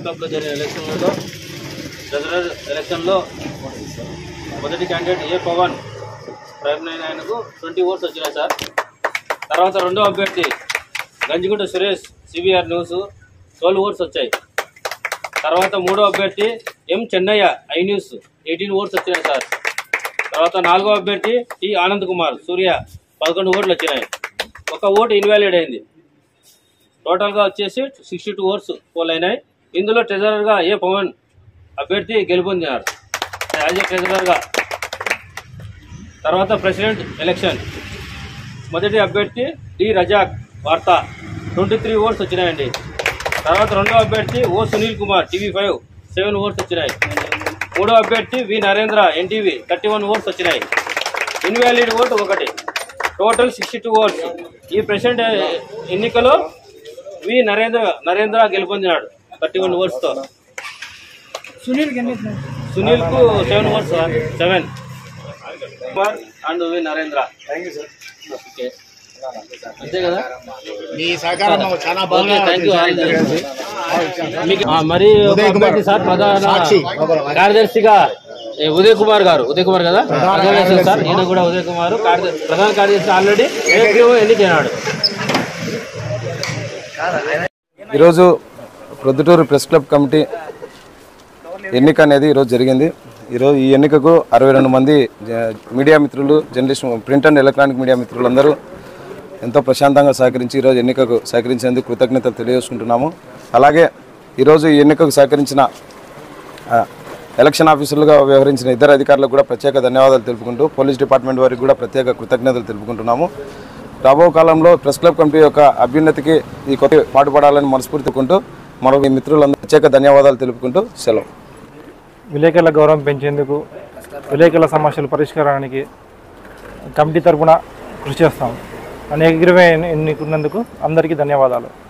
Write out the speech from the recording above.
క్లబ్లో జరిగిన ఎలక్షన్లలో ట్రెజరర్ ఎలక్షన్లో మొదటి candidate A Pavan prime nine ఆయనకు ట్వంటీ ఓట్స్ వచ్చినాయి సార్ తర్వాత రెండో అభ్యర్థి Ganjigunta Suresh CBR news twelve votes వచ్చాయి తర్వాత మూడో అభ్యర్థి M Chennaiah I news eighteen votes వచ్చినాయి సార్ తర్వాత నాలుగో అభ్యర్థి టి ఆనంద్ కుమార్ సూర్య పదకొండు ఓట్లు వచ్చినాయి ఒక ఓటు ఇన్వాలిడ్ అయింది టోటల్గా వచ్చేసి సిక్స్టీ టూ ఓట్స్ పోల్ అయినాయి ఇందులో ట్రెజరర్గా ఏ పవన్ అభ్యర్థి గెలుపొందినారు యాజ్ ఏ ట్రెజరర్గా తర్వాత ప్రెసిడెంట్ ఎలక్షన్ మొదటి అభ్యర్థి డి రజాక్ వార్త ట్వంటీ త్రీ ఓట్స్ వచ్చినాయండి తర్వాత రెండో అభ్యర్థి O Sunil Kumar TV five seven votes వచ్చినాయి మూడో అభ్యర్థి V Narendra NTV thirty one votes వచ్చినాయి ఇన్వాలిడ్ ఓటు ఒకటి టోటల్ సిక్స్టీ టూ ఓట్స్ ఈ ప్రెసిడెంట్ ఎన్నికలో వి నరేంద్ర నరేంద్ర గెలుపొందినాడు థర్టీ వన్ ఓట్స్తో సునీల్ కు seven votes seven Kumar and V Narendra okay అంతే కదా మీ సహకారం మాకు చాలా ఓకే బాగా థ్యాంక్ యూ మీకు ఆ, మరి ఒక ఉదయ్ కుమార్. అభ్యర్థి సార్ ప్రధాన సాక్షి. కార్యదర్శిగా ఏ, ఉదయ్ కుమార్ గారు ఉదయ్ కుమార్ కదా అర్థమైంది సార్ ఈయన కూడా ఉదయ్ కుమార్ కార్యదర్శి ప్రధాన కార్యదర్శి ఆల్రెడీ ఎన్నికైనాడు ఈరోజు ప్రొద్దుటూరు ప్రెస్ క్లబ్ కమిటీ ఎన్నిక అనేది ఈరోజు జరిగింది ఈరోజు ఈ ఎన్నికకు అరవై రెండు మంది జ- మీడియా మిత్రులు journalist print and electronic media మిత్రులందరూ ఎంతో ప్రశాంతంగా సహకరించి ఈరోజు ఎన్నికకు సహకరించేందుకు కృతజ్ఞతలు తెలియజేసుకుంటున్నాము అలాగే ఈరోజు ఈ ఎన్నికకు సహకరించిన ఆ, ఎలక్షన్ ఆఫీసర్లుగా వ్యవహరించిన ఇద్దరు అధికారులకు కూడా ప్రత్యేక ధన్యవాదాలు తెలుపుకుంటూ పోలీస్ డిపార్ట్మెంట్ వారికి కూడా ప్రత్యేక కృతజ్ఞతలు తెలుపుకుంటున్నాము రాబో కాలంలో ప్రెస్ క్లబ్ కమిటీ యొక్క అభ్యున్నతికి ఈ కొత్త పాటుపడాలని మనస్ఫూర్తికుంటూ మరో మీ మిత్రులందరూ ప్రత్యేక ధన్యవాదాలు తెలుపుకుంటూ సెలవు విలేకరుల గౌరవం పెంచేందుకు విలేకరుల సమస్యల పరిష్కారానికి కమిటీ తరపున కృషి చేస్తాం అనేక ఎన్నికున్నందుకు అందరికీ ధన్యవాదాలు